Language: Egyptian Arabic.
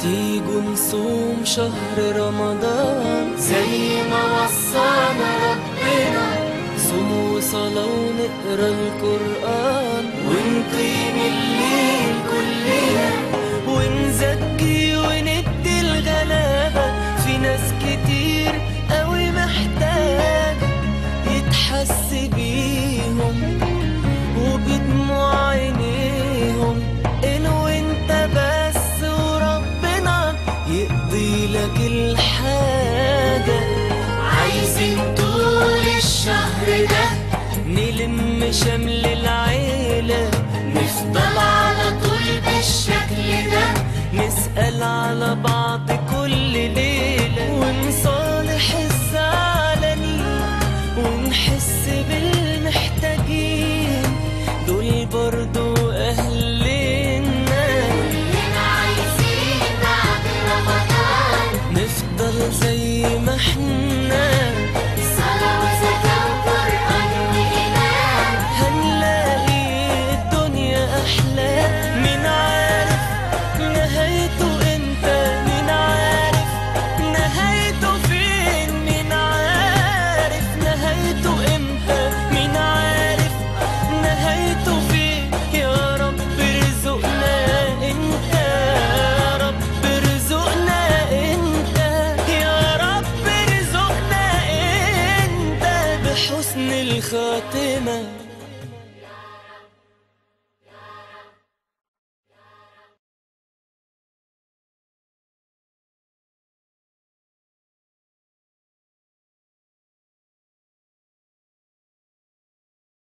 تيجوا نصوم شهر رمضان زي ما وصانا ربنا صوم وصلاة ونقرا القرآن ونقيم الليل كلنا ونزكي وندي الغلابة في ناس كتير قوي محتاجة يتحس بيهم وبدموع عينيهم انو انت بس وربنا يقضي لك الحاجة عايزين طول الشهر ده نلم شمل العيلة نفضل على طول بالشكل ده نسأل على بعض كل ليلة ونصالح الزعلانين ونحس بالمحتاجين دول برضو أهلنا كلنا عايزين بعد رمضان نفضل زي ما احنا صلاة وزكاة وقرآن وإيمان هنلاقي الدنيا أحلى من عارف نهايته امتى من عارف نهايته فين من عارف نهايته امتى من عارف نهايته فين يا رب ارزقنا انت يا رب ارزقنا انت يا رب ارزقنا انت بحسن الخاتمه